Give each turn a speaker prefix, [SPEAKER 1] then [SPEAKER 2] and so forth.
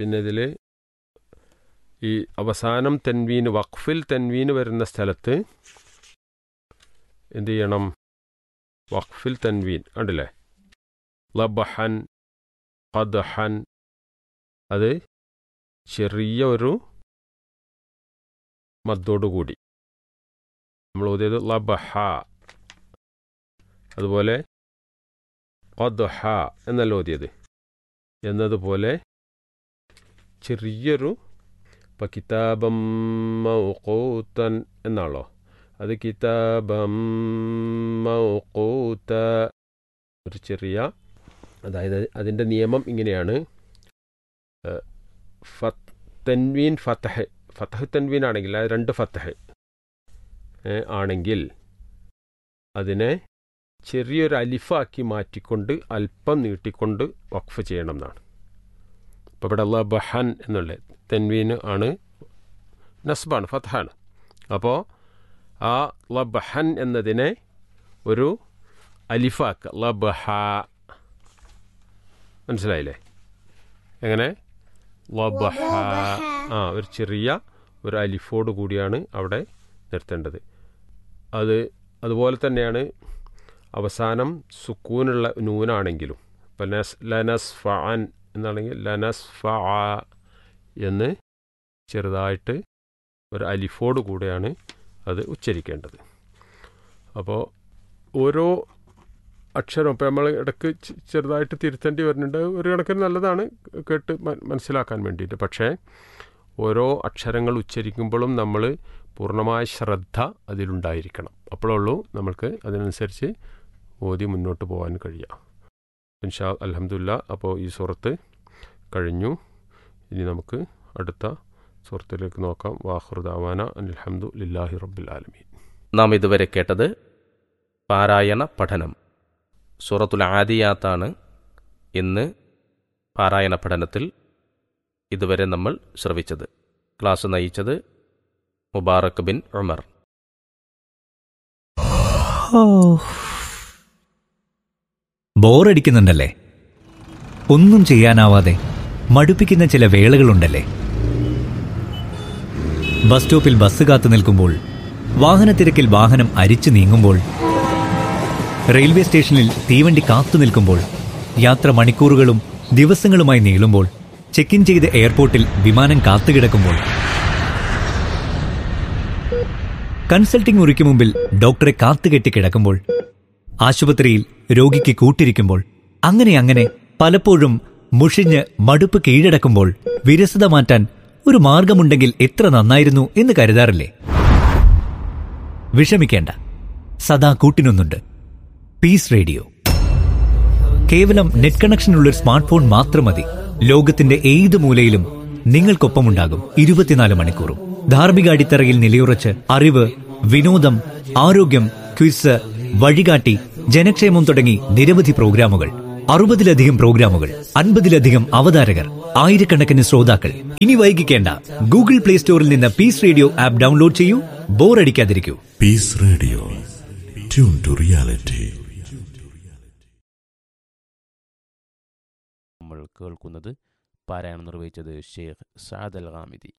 [SPEAKER 1] പിന്നെ ഇതിൽ ഈ അവസാനം തെൻവീന് വഖഫിൽ തെൻവീന് വരുന്ന സ്ഥലത്ത് എന്ത് ചെയ്യണം വഖഫിൽ തെൻവീൻ കണ്ടില്ലേ ലബഹൻ ഖദ്ഹൻ അത് ചെറിയ ഒരു മദ്ദോടുകൂടി നമ്മൾ ഓതിയത് ലബഹ അതുപോലെ ഖദ്ഹ എന്നല്ല ഓതിയത് എന്നതുപോലെ ചെറിയൊരു ഇപ്പം കിതാബം മൗഖൂത്തൻ എന്നാണല്ലോ അത് കിതാബം മൗഖൂത്ത ഒരു ചെറിയ അതായത് അതിൻ്റെ നിയമം ഇങ്ങനെയാണ് ഏഹ്, ഫത്ത് തൻവീൻ ഫത്തഹ് ഫത്തഹ് തൻവീൻ ആണെങ്കിൽ അത് രണ്ട് ഫത്തഹ് ഏഹ്, ആണെങ്കിൽ അതിനെ ചെറിയൊരു അലിഫാക്കി മാറ്റിക്കൊണ്ട് അല്പം നീട്ടിക്കൊണ്ട് വഖഫ് ചെയ്യണം എന്നാണ് ഇപ്പോൾ ഇവിടെ ഉള്ള ബഹൻ എന്നുള്ള തെൻവീന് ആണ് നസ്ബാണ് ഫത്ഹാണ് അപ്പോൾ ആ ലബഹൻ എന്നതിനെ ഒരു അലിഫാക്ക ലബഹ മനസ്സിലായില്ലേ എങ്ങനെ ലബഹ ആ ഒരു ചെറിയ ഒരു അലിഫോട് കൂടിയാണ് അവിടെ നിർത്തേണ്ടത് അത് അതുപോലെ തന്നെയാണ് അവസാനം സുക്കൂനുള്ള നൂനാണെങ്കിലും ഇപ്പം നസ് ലനസ് ഫഅൻ എന്നാണെങ്കിൽ ലനസ് ഫ എന്ന് ചെറുതായിട്ട് ഒരു അലിഫോട് കൂടെയാണ് അത് ഉച്ചരിക്കേണ്ടത് അപ്പോൾ ഓരോ അക്ഷരം ഇപ്പം നമ്മൾ ഇടയ്ക്ക് ചെ- ചെറുതായിട്ട് തിരുത്തേണ്ടി വരുന്നുണ്ട് ഒരു കണക്കിന് നല്ലതാണ് കേട്ട് മ- മനസ്സിലാക്കാൻ വേണ്ടിയിട്ട് പക്ഷേ ഓരോ അക്ഷരങ്ങൾ ഉച്ചരിക്കുമ്പോഴും നമ്മൾ പൂർണ്ണമായ ശ്രദ്ധ അതിലുണ്ടായിരിക്കണം അപ്പോഴുള്ളൂ നമ്മൾക്ക് അതിനനുസരിച്ച് ഓതി മുന്നോട്ട് പോകാൻ കഴിയുക ഇൻഷാ അലഹമുല്ല അപ്പോൾ ഈ സുറത്ത് കഴിഞ്ഞു ഇനി നമുക്ക് അടുത്ത സുഹൃത്തിലേക്ക് നോക്കാം വാഹൃദാവാന അനിൽഹമ്മദ് ലില്ലാഹി റബ്ബിൽ ആലമീൻ
[SPEAKER 2] നാം ഇതുവരെ കേട്ടത് പാരായണ പഠനം സൂറത്തുൽ ആദിയാത്താണ് ഇന്ന് പാരായണ പഠനത്തിൽ ഇതുവരെ നമ്മൾ ശ്രവിച്ചത് ക്ലാസ് നയിച്ചത് മുബാറക് ബിൻ ഉമർ
[SPEAKER 3] ബോറടിക്കുന്നുണ്ടല്ലേ ഒന്നും ചെയ്യാനാവാതെ മടുപ്പിക്കുന്ന ചില വേളകളുണ്ടല്ലേ ബസ് സ്റ്റോപ്പിൽ ബസ് കാത്തു നിൽക്കുമ്പോൾ വാഹനത്തിരക്കിൽ വാഹനം അരിച്ചു നീങ്ങുമ്പോൾ റെയിൽവേ സ്റ്റേഷനിൽ തീവണ്ടി കാത്തു നിൽക്കുമ്പോൾ യാത്ര മണിക്കൂറുകളും ദിവസങ്ങളുമായി നീളുമ്പോൾ ചെക്ക് ഇൻ ചെയ്ത് എയർപോർട്ടിൽ വിമാനം കാത്തുകിടക്കുമ്പോൾ കൺസൾട്ടിംഗ് മുറിക്ക് മുമ്പിൽ ഡോക്ടറെ കാത്തുകെട്ടി കിടക്കുമ്പോൾ ആശുപത്രിയിൽ രോഗിക്ക് കൂട്ടിരിക്കുമ്പോൾ അങ്ങനെ അങ്ങനെ പലപ്പോഴും മുഷിഞ്ഞ് മടുപ്പ് കീഴടക്കുമ്പോൾ വിരസത മാറ്റാൻ ഒരു മാർഗമുണ്ടെങ്കിൽ എത്ര നന്നായിരുന്നു എന്ന് കരുതാറില്ലേ വിഷമിക്കേണ്ട സദാ കൂട്ടിനൊന്നുണ്ട് പീസ് റേഡിയോ കേവലം നെറ്റ് കണക്ഷനുള്ള ഒരു സ്മാർട്ട് ഫോൺ മാത്രം മതി ലോകത്തിന്റെ ഏത് മൂലയിലും നിങ്ങൾക്കൊപ്പമുണ്ടാകും ഇരുപത്തിനാല് മണിക്കൂറും ധാർമ്മിക അടിത്തറയിൽ നിലയുറച്ച് അറിവ് വിനോദം ആരോഗ്യം ക്വിസ് വഴികാട്ടി ജനക്ഷേമം തുടങ്ങി നിരവധി പ്രോഗ്രാമുകൾ അറുപതിലധികം പ്രോഗ്രാമുകൾ അൻപതിലധികം അവതാരകർ ആയിരക്കണക്കിന് ശ്രോതാക്കൾ ഇനി വൈകിക്കേണ്ട ഗൂഗിൾ പ്ലേ സ്റ്റോറിൽ നിന്ന് പീസ് റേഡിയോ ആപ്പ് ഡൗൺലോഡ് ചെയ്യൂ ബോറടിക്കാതിരിക്കൂ
[SPEAKER 4] Peace Radio. Tune to reality.
[SPEAKER 2] നമ്മൾ കേൾക്കുന്നത് പാരായണം നിർവഹിച്ചത് ഷെയ്ഖ് സാദ് അൽ ഹാമിദി